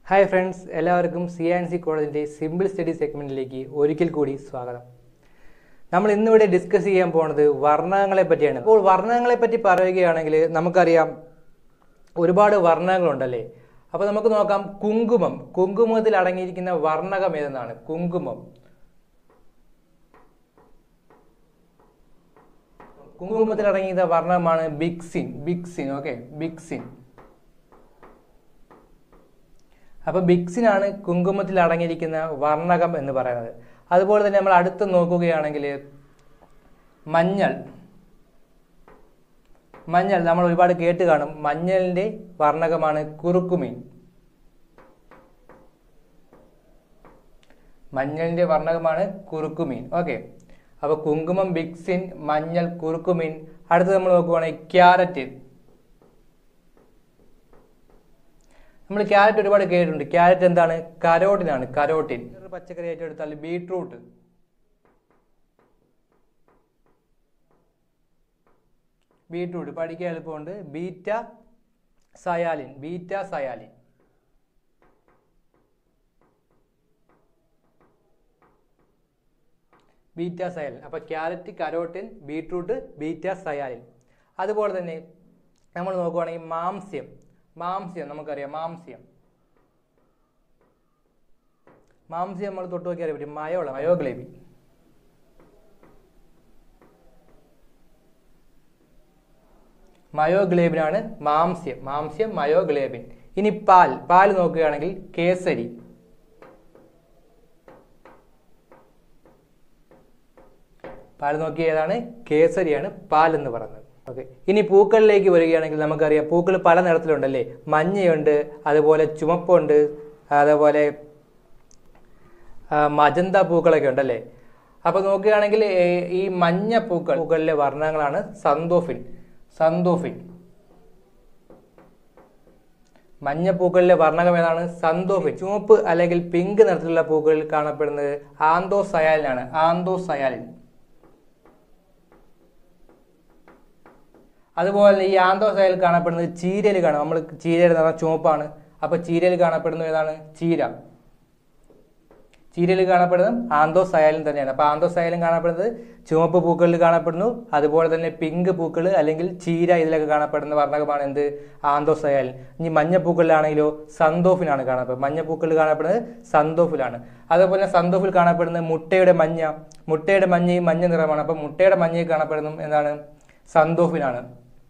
hi friends എല്ലാവർക്കും C and C കോളേജിൻ്റെ simple study സെഗ്മെൻറ്റിലേക്ക് ഒരിക്കൽ കൂടി സ്വാഗതം നമ്മൾ ഇന്നിവിടെ ഡിസ്കസ് ചെയ്യാൻ പോകുന്നത് വർണ്ണങ്ങളെ പറ്റിയാണ് അപ്പോൾ വർണ്ണങ്ങളെ പറ്റി പറയുകയാണെങ്കിൽ നമുക്കറിയാം ഒരുപാട് വർണ്ണങ്ങളുണ്ടല്ലേ അപ്പോൾ നമുക്ക് നോക്കാം കുങ്കുമം കുങ്കുമത്തിൽ അടങ്ങിയിരിക്കുന്ന വർണ്ണകം ഏതെന്നാണ് കുങ്കുമം കുങ്കുമത്തിൽ അടങ്ങിയ വർണ്ണമാണ് ബിക്സിൻ ബിക്സിൻ ഓക്കെ ബിക്സിൻ അപ്പോൾ ബിക്സിനാണ് കുങ്കുമത്തിൽ അടങ്ങിയിരിക്കുന്ന വർണ്ണകം എന്ന് പറയുന്നത് അതുപോലെ തന്നെ നമ്മൾ അടുത്ത് നോക്കുകയാണെങ്കിൽ മഞ്ഞൾ മഞ്ഞൾ നമ്മൾ ഒരുപാട് കേട്ട് കാണും മഞ്ഞളിൻ്റെ വർണ്ണകമാണ് കുറുക്കുമീൻ മഞ്ഞളിൻ്റെ വർണ്ണകമാണ് കുറുക്കുമീൻ ഓക്കെ അപ്പോൾ കുങ്കുമം ബിക്സിൻ മഞ്ഞൾ കുറുക്കുമീൻ അടുത്ത് നമ്മൾ നോക്കുവാണെങ്കിൽ ക്യാരറ്റ് നമ്മൾ ക്യാരറ്റ് ഒരുപാട് കേട്ടിട്ടുണ്ട് ക്യാരറ്റ് എന്താണ് കരോട്ടിനാണ് കരോട്ടിൻ ഒരു പച്ചക്കറി ആയിട്ട് എടുത്താൽ ബീട്രൂട്ട് ബീട്രൂട്ട് പഠിക്കാൻ എളുപ്പമുണ്ട് betacyanin betacyanin betacyanin അപ്പോൾ carrot carotene beetroot betacyanin അതുപോലെ തന്നെ നമ്മൾ നോക്കുവാണെങ്കിൽ മാംസ്യം മാംസ്യം നമുക്കറിയാം മാംസ്യം മാംസ്യം നമ്മൾ തൊട്ട് നോക്കിയാൽ പറ്റും മയോള മയോഗ്ലേബി മയോഗ്ലേബിനാണ് മാംസ്യം മാംസ്യം മയോഗ്ലേബിൻ ഇനി പാൽ പാൽ നോക്കുകയാണെങ്കിൽ കേസരി പാൽ നോക്കിയ ഏതാണ് കേസരിയാണ് പാൽ എന്ന് പറയുന്നത് ഓക്കെ ഇനി പൂക്കളിലേക്ക് വരികയാണെങ്കിൽ നമുക്കറിയാം പൂക്കൾ പല നിറത്തിലുണ്ടല്ലേ മഞ്ഞയുണ്ട് അതുപോലെ ചുമപ്പുണ്ട് അതുപോലെ ആ, മജന്ത പൂക്കളൊക്കെ ഉണ്ടല്ലേ അപ്പോൾ നോക്കുകയാണെങ്കിൽ ഏ, ഈ മഞ്ഞ പൂക്കൾ പൂക്കളിലെ വർണ്ണങ്ങളാണ് സന്തോഫിൻ സന്തോഫിൻ മഞ്ഞ പൂക്കളിലെ വർണ്ണകം ഏതാണ് സന്തോഫിൻ ചുവപ്പ് അല്ലെങ്കിൽ പിങ്ക് നിറത്തിലുള്ള പൂക്കളിൽ കാണപ്പെടുന്നത് ആന്തോസയാലിനാണ് ആന്തോസയാലിൻ അതുപോലെ ഈ ആന്തോസയിൽ കാണപ്പെടുന്നത് ചീരയിൽ കാണാം നമ്മൾ ചീരയുടെ നിറം ചുവപ്പാണ് അപ്പോൾ ചീരയിൽ കാണപ്പെടുന്നത് ഏതാണ് ചീര ചീരയിൽ കാണപ്പെടുന്നത് ആന്തോസയാലും തന്നെയാണ് അപ്പോൾ ആന്തോസയാലും കാണപ്പെടുന്നത് ചുവപ്പ് പൂക്കളിൽ കാണപ്പെടുന്നു അതുപോലെ തന്നെ പിങ്ക് പൂക്കൾ അല്ലെങ്കിൽ ചീര ഇതിലൊക്കെ കാണപ്പെടുന്ന വർണ്ണകമാണ് എന്ത് ആന്തോസയാലിൻ ഇനി മഞ്ഞപ്പൂക്കളിലാണെങ്കിലോ സന്തോഫിലാണ് കാണപ്പെടുന്നത് മഞ്ഞപ്പൂക്കളിൽ കാണപ്പെടുന്നത് സന്തോഫിലാണ് അതുപോലെ സന്തോഫിൽ കാണപ്പെടുന്നത് മുട്ടയുടെ മഞ്ഞ മുട്ടയുടെ മഞ്ഞയും മഞ്ഞ നിറമാണ് അപ്പോൾ മുട്ടയുടെ മഞ്ഞയിൽ കാണപ്പെടുന്നതും എന്താണ് സന്തോഫിനാണ്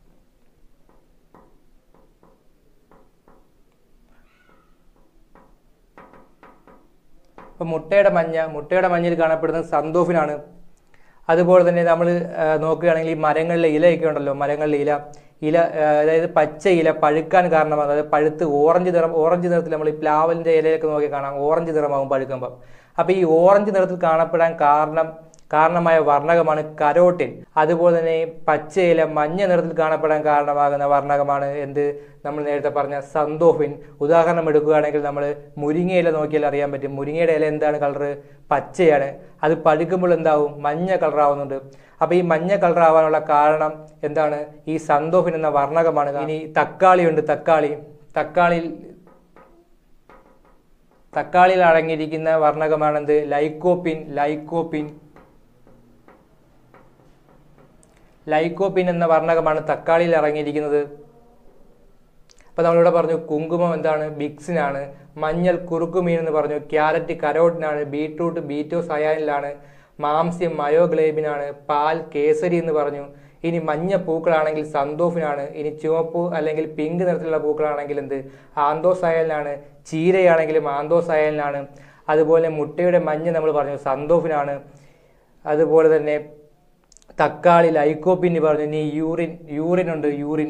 അപ്പോൾ മുട്ടയുടെ മഞ്ഞ മുട്ടയുടെ മഞ്ഞയിൽ കാണപ്പെടുന്നത് സന്തോഫിനാണ് അതുപോലെ തന്നെ നമ്മൾ നോക്കുകയാണെങ്കിൽ ഈ മരങ്ങളിലെ ഇലയൊക്കെ ഉണ്ടല്ലോ മരങ്ങളിലെ ഇല ഇല ആ, അതായത് പച്ച ഇല പഴുക്കാൻ കാരണമാകും അതായത് പഴുത്ത് ഓറഞ്ച് നിറം ഓറഞ്ച് നിറത്തിൽ നമ്മൾ ഈ പ്ലാവലിൻ്റെ ഇലയൊക്കെ നോക്കി കാണാം ഓറഞ്ച് നിറമാകും പഴുക്കുമ്പോൾ അപ്പോൾ ഈ ഓറഞ്ച് നിറത്തിൽ കാണപ്പെടാൻ കാരണം കാരണമായ വർണ്ണകമാണ് കരോട്ടിൻ അതുപോലെ തന്നെ പച്ചയില മഞ്ഞ നിറത്തിൽ കാണപ്പെടാൻ കാരണമാകുന്ന വർണ്ണകമാണ് എന്ത് നമ്മൾ നേരത്തെ പറഞ്ഞ സന്തോഫിൻ ഉദാഹരണം എടുക്കുകയാണെങ്കിൽ നമ്മൾ മുരിങ്ങയില നോക്കിയാൽ അറിയാൻ പറ്റും മുരിങ്ങയുടെ ഇല എന്താണ് കളറ് പച്ചയാണ് അത് പഴുക്കുമ്പോൾ എന്താവും മഞ്ഞ കളറാവുന്നുണ്ട് അപ്പോൾ ഈ മഞ്ഞ കളറാവാനുള്ള കാരണം എന്താണ് ഈ സന്തോഫിൻ എന്ന വർണ്ണകമാണ് ഇനി തക്കാളിയുണ്ട് തക്കാളി തക്കാളിയിൽ തക്കാളിയിൽ അടങ്ങിയിരിക്കുന്ന വർണ്ണകമാണെന്ത് ലൈക്കോപ്പിൻ ലൈക്കോപ്പിൻ ലൈക്കോപ്പിൻ എന്ന വർണ്ണകമാണ് തക്കാളിയിൽ ഇറങ്ങിയിരിക്കുന്നത് അപ്പോൾ നമ്മളിവിടെ പറഞ്ഞു കുങ്കുമം എന്താണ് ബിക്സിനാണ് മഞ്ഞൾ കുറുക്കുമീൻ എന്ന് പറഞ്ഞു ക്യാരറ്റ് കരോട്ടിനാണ് ബീട്രൂട്ട് ബീറ്റോ സയാനിലാണ് മാംസ്യം മയോഗ്ലേബിനാണ് പാൽ കേസരി എന്ന് പറഞ്ഞു ഇനി മഞ്ഞ പൂക്കളാണെങ്കിൽ സന്തോഫിനാണ് ഇനി ചുവപ്പ് അല്ലെങ്കിൽ പിങ്ക് നിറത്തിലുള്ള പൂക്കളാണെങ്കിൽ എന്ത് ആന്തോസയലിനാണ് ചീരയാണെങ്കിലും ആന്തോസയലിനാണ് അതുപോലെ മുട്ടയുടെ മഞ്ഞ നമ്മൾ പറഞ്ഞു സന്തോഫിനാണ് അതുപോലെ തന്നെ തക്കാളി ലൈക്കോപ്പിന് പറഞ്ഞു ഇനി യൂറിൻ യൂറിൻ ഉണ്ട് യൂറിൻ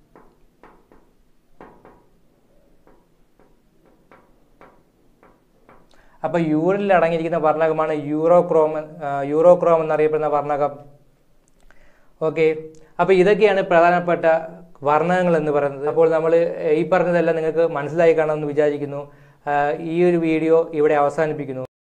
അപ്പോൾ യൂറിനിൽ അടങ്ങിയിരിക്കുന്ന വർണ്ണകമാണ് യൂറോക്രോം ആ, യൂറോക്രോം എന്നറിയപ്പെടുന്ന വർണ്ണകം ഓക്കെ അപ്പോൾ ഇതൊക്കെയാണ് പ്രധാനപ്പെട്ട വർണ്ണകങ്ങൾ എന്ന് പറയുന്നത് അപ്പോൾ നമ്മൾ ഈ പറഞ്ഞതെല്ലാം നിങ്ങൾക്ക് മനസ്സിലായി കാണുമെന്ന് വിചാരിക്കുന്നു ആ, ഈ ഒരു വീഡിയോ ഇവിടെ അവസാനിപ്പിക്കുന്നു